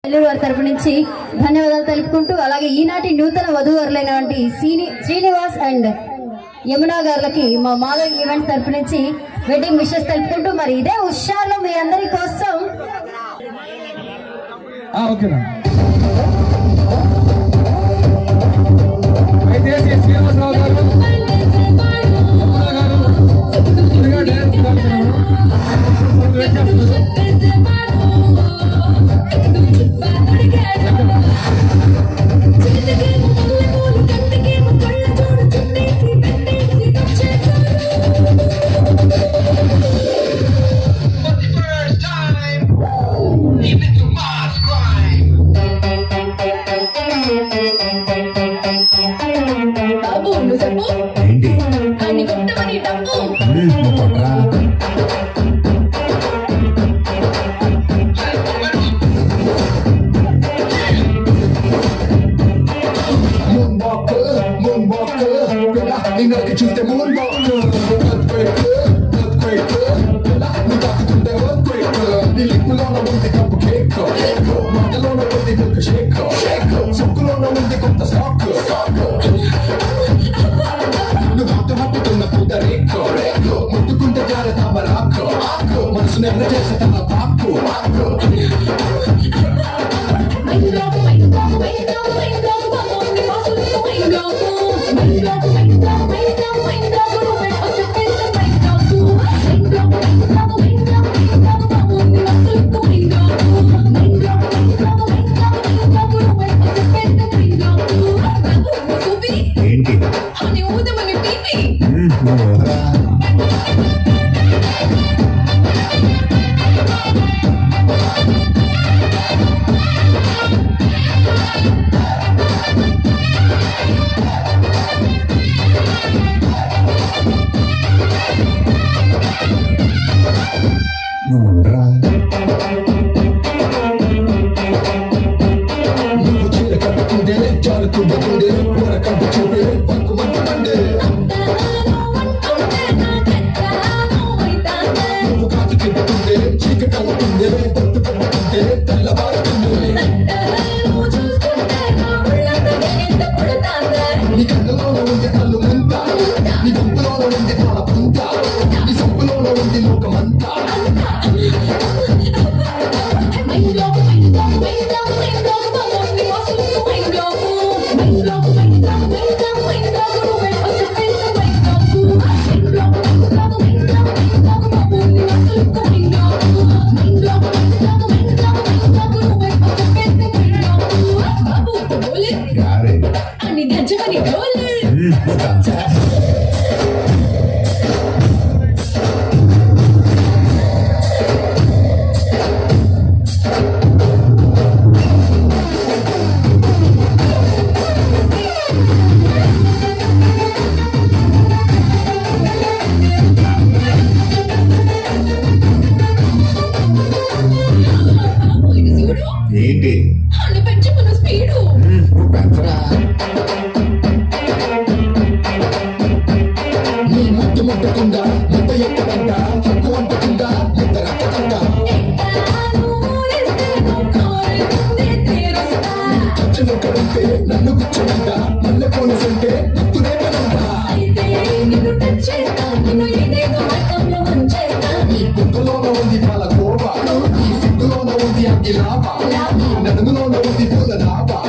నెల్లూరు వారి తరపు నుంచి ధన్యవాదాలు తెలుపుకుంటూ అలాగే ఈనాటి నూతన వధూవరులైనటువంటి శ్రీని శ్రీనివాస్ అండ్ యమునా గారులకి మా మాధవ్ ఈవెంట్ తరపు నుంచి వెడ్డింగ్ విషెస్ తెలుపుకుంటూ మరి ఇదే హుషార్లో మీ అందరి కోసం ఓకేనా అయితే శ్రీ శ్రీనివాసరావు గారు యమున గారు త్వరగా డ్యాన్స్ చేస్తున్నారు. కొంచెం వెయిట్ చేస్తున్నారు. first time, even to Mars crime. బాబు నువ్వు చెప్పు ఏంటి అన్ని కొట్టమని డబ్బు నువ్వు కొట్రా Moonwalker, moonwalker, పిల్ల నిన్నకి చూస్తే moonwalker. Earthquaker, earthquaker, పిల్ల నీ తాకుతుంటే earthquaker. నీ లిప్పులోన ఉంది కప్పు కేక్ మాటలోన ఉంది milk shake సొక్కులోన ఉంది కొత్త స్టాక్ నువ్వు హట్టు హట్టుకున్న పూత రేక్ ముట్టుకుంటే జారే తామరాకు మనసు నెర్ర చేసే తన పాకు మైండ్లోకి మైండ్లోకి మైండ్లోకి మైండ్లోకి బాబు నీ వాసులకు మైండ్లోకి మైండ్లోకి మైండ్లోకి మైండ్లోకి మైండ్లోకి నువ్వు వచ్చేస్తే మైండ్లోకి మైండ్లోకి మైండ్లోకి మైండ్లోకి మైండ్లోకి బాబు నీ వాసులకు మైండ్లోకి మైండ్లోకి మైండ్లోకి మైండ్లోకి మైండ్లోకి నువ్వు వచ్చేస్తే మైండ్లోకి బాబు చూపి ఏంటి అని ఊదమని పీపి ఉమ్, నువ్వు వదరా నువ్వు ఉండరా నువ్వు చీర కట్టుకుంటే జారుతుండే గుండె ఊర కంపు చూపే పక్కు మంటుండే నువ్వు కాకి తిప్పుతుండే చీకటి అవుతుండే పొట్టు పట్టుకుంటే తెల్లబారుతుండే నీ కళ్ళలోన ఉంది కళ్ళు ముంత నీ గొంతులోన ఉంది తోడ పుంత నీ సొప్పులోన ఉంది లోకమంతా యారే అని గజ్జమని డోలు ఉమ్, నువ్వు దంచా చూడు ఏంటి అని పెంచుకున్న స్పీడు ఉమ్, నువ్వు పెంచరా నీ ముద్దు ముట్టకుండా ముద్ద ఎక్కడంట హక్కు అంటకుండా ముద్ద రక్కడంట చచ్చను కడుంటే నన్ను గుచ్చనంట మల్లె పోనిసంటే గుర్తునే పనంట నీ గుంటలోన ఉంది పాల కోవ నీ సిగ్గులోన ఉంది అగ్గి లాభ నీ నడుములోన ఉంది పూల లాభ